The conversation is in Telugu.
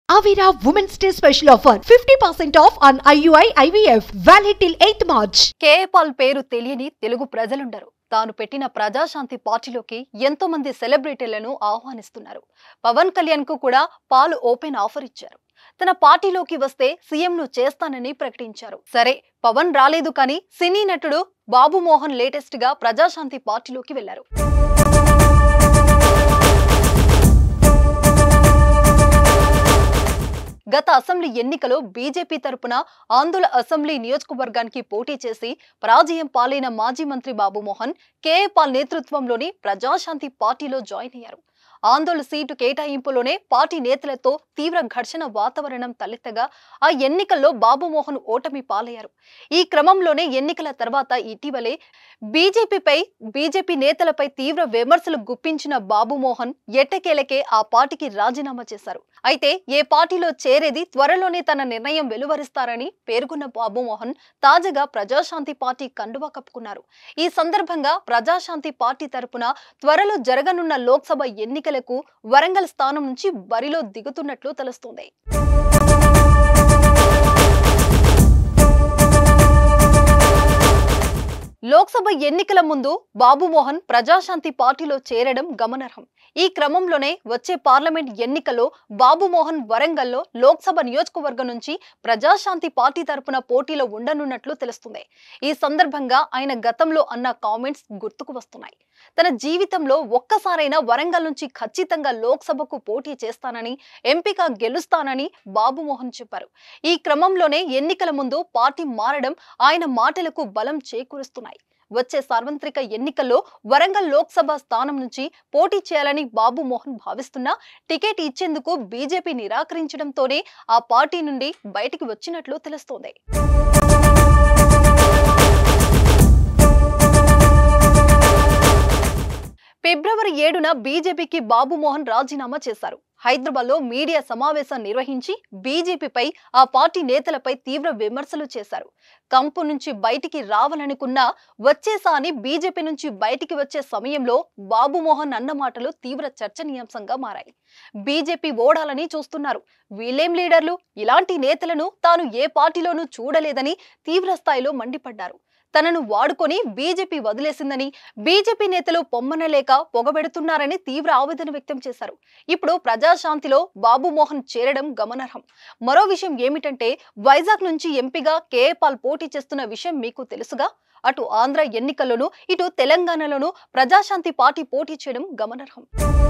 Avira Women's Day special offer 50% off on IUI IVF valid till 8th March. KA Paul పేరు తెలియని తెలుగు ప్రజలుండరు తాను పెట్టిన ప్రజాశాంతి పార్టీలోకి ఎంతో మంది సెలబ్రిటీలను ఆహ్వానిస్తున్నారు పవన్ కళ్యాణ్ కు కూడా పాలు ఓపెన్ ఆఫర్ ఇచ్చారు తన పార్టీలోకి వస్తే సీఎం ను చేస్తానని ప్రకటించారు సరే పవన్ రాలేదు కానీ సినీ నటుడు బాబు మోహన్ లేటెస్ట్ గా ప్రజాశాంతి పార్టీలోకి వెళ్లారు గత అసెంబ్లీ ఎన్నికలో బీజేపీ తరపున ఆందోళ అసెంబ్లీ నియోజకవర్గానికి పోటీ చేసి పరాజయం పాలైన మాజీ మంత్రి బాబుమోహన్ కేఏ పాల్ నేతృత్వంలోని ప్రజాశాంతి పార్టీలో జాయిన్ అయ్యారు ఆందోళన సీటు కేటాయింపులోనే పార్టీ నేతలతో తీవ్ర ఘర్షణ వాతావరణం తలెత్తగా ఆ ఎన్నికల్లో బాబుమోహన్ ఓటమి పాలయ్యారు ఈ క్రమంలోనే ఎన్నికల తర్వాత ఇటీవలే బీజేపీపై బీజేపీ నేతలపై తీవ్ర విమర్శలు గుప్పించిన బాబుమోహన్ ఎట్టకేలకే ఆ పార్టీకి రాజీనామా చేశారు అయితే ఏ పార్టీలో చేరేది త్వరలోనే తన నిర్ణయం వెలువరిస్తారని పేర్కొన్న బాబుమోహన్ తాజాగా ప్రజాశాంతి పార్టీ కండువా కప్పుకున్నారు ఈ సందర్భంగా ప్రజాశాంతి పార్టీ తరపున త్వరలో జరగనున్న లోక్సభ ఎన్నికలకు వరంగల్ స్థానం నుంచి బరిలో దిగుతున్నట్లు తెలుస్తోంది లోక్సభ ఎన్నికల ముందు బాబుమోహన్ ప్రజాశాంతి పార్టీలో చేరడం గమనార్హం ఈ క్రమంలోనే వచ్చే పార్లమెంట్ ఎన్నికల్లో బాబుమోహన్ వరంగల్లో లోక్సభ నియోజకవర్గం నుంచి ప్రజాశాంతి పార్టీ తరపున పోటీలో ఉండనున్నట్లు తెలుస్తుంది ఈ సందర్భంగా ఆయన గతంలో అన్న కామెంట్స్ గుర్తుకు వస్తున్నాయి తన జీవితంలో ఒక్కసారైనా వరంగల్ నుంచి ఖచ్చితంగా లోక్సభకు పోటీ చేస్తానని ఎంపిక గెలుస్తానని బాబుమోహన్ చెప్పారు ఈ క్రమంలోనే ఎన్నికల ముందు పార్టీ మారడం ఆయన మాటలకు బలం చేకూరుస్తున్నాయి వచ్చే సార్వత్రిక ఎన్నికల్లో వరంగల్ లోక్సభ స్థానం నుంచి పోటీ చేయాలని బాబు మోహన్ భావిస్తున్నా టికెట్ ఇచ్చేందుకు బీజేపీ నిరాకరించడంతోనే ఆ పార్టీ నుండి బయటికి వచ్చినట్లు తెలుస్తోంది ఫిబ్రవరి ఏడున బీజేపీకి బాబు మోహన్ రాజీనామా చేశారు హైదరాబాద్ లో మీడియా సమావేశం నిర్వహించి బీజేపీపై ఆ పార్టీ నేతలపై తీవ్ర విమర్శలు చేశారు కంపు నుంచి బయటికి రావాలనుకున్నా వచ్చేసా అని బీజేపీ నుంచి బయటికి వచ్చే సమయంలో బాబు మోహన్ అన్న మాటలు తీవ్ర చర్చనీయాంశంగా మారాయి బీజేపీ ఓడాలని చూస్తున్నారు వీళ్ళేం లీడర్లు ఇలాంటి నేతలను తాను ఏ పార్టీలోనూ చూడలేదని తీవ్ర స్థాయిలో మండిపడ్డారు తనను వాడుకొని బీజేపీ వదిలేసిందని బీజేపీ నేతలు పొమ్మనలేక పొగబెడుతున్నారని తీవ్ర ఆవేదన వ్యక్తం చేశారు ఇప్పుడు ప్రజాశాంతిలో బాబు మోహన్ చేరడం గమనార్హం మరో విషయం ఏమిటంటే వైజాగ్ నుంచి ఎంపీగా కేఏ పాల్ పోటీ చేస్తున్న విషయం మీకు తెలుసుగా అటు ఆంధ్ర ఎన్నికల్లోనూ ఇటు తెలంగాణలోనూ ప్రజాశాంతి పార్టీ పోటీ చేయడం గమనార్హం